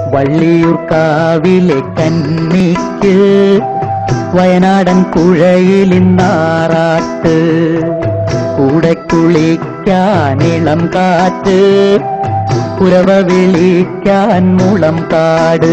വള്ളിയൂർക്കാവിലെ കന്നിക്ക് വയനാടൻ കുഴയിലിന്നാറാട്ട് കൂടെ കുളിക്കാൻ ഇളം കാറ്റ് കുരവ വിളിക്കാൻ മുളം കാട്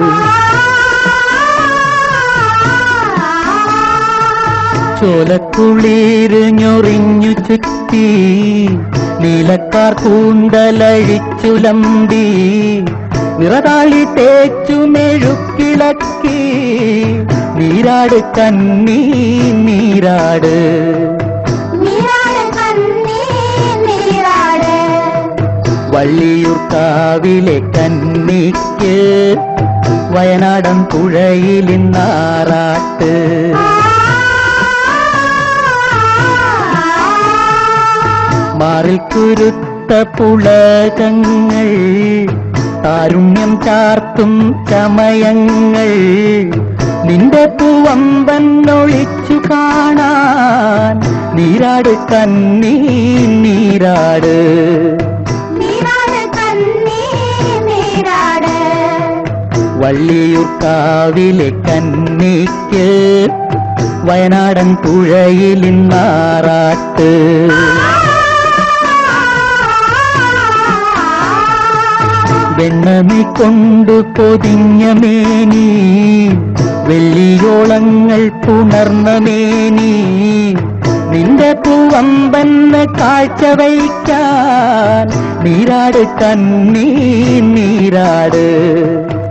ചോലക്കുളിരിഞ്ഞൊറിഞ്ഞു ചുറ്റി നീലക്കാർ കൂന്തലഴിച്ചുലമ്പി നിറതാളി തേച്ചു മെഴുക്കിളക്കി നീരാട് കണ്ണീ നീരാട് നീരാട് കണ്ണീ നീരാട് വള്ളിയൂർക്കാവിലെ കന്നിക്ക് വയനാടൻ പുഴയിലിന്നാറാട്ട് മാറിൽ കുരുത്ത പുളകങ്ങൾ താരുണ്യം ചാർത്തും ചമയങ്ങൾ നിന്റെ പൂവമ്പൻ ഒളിച്ചു കാണാൻ നീരാട് കണ്ണീ നീരാട് നീരാട് കണ്ണീ നീരാട് വള്ളിയൂർക്കാവിലെ കന്നിക്ക് വയനാടൻ പുഴയിലിന്നാറാട്ട് വെണ്ണമി കൊണ്ടു പൊതിഞ്ഞ മേനി വെള്ളിയോളങ്ങൾ പുണർന്ന മേനി നിന്റെ പൂവമ്പന്ന് കാഴ്ച വയ്ക്കാൻ നീരാട് കണ്ണീ നീരാട്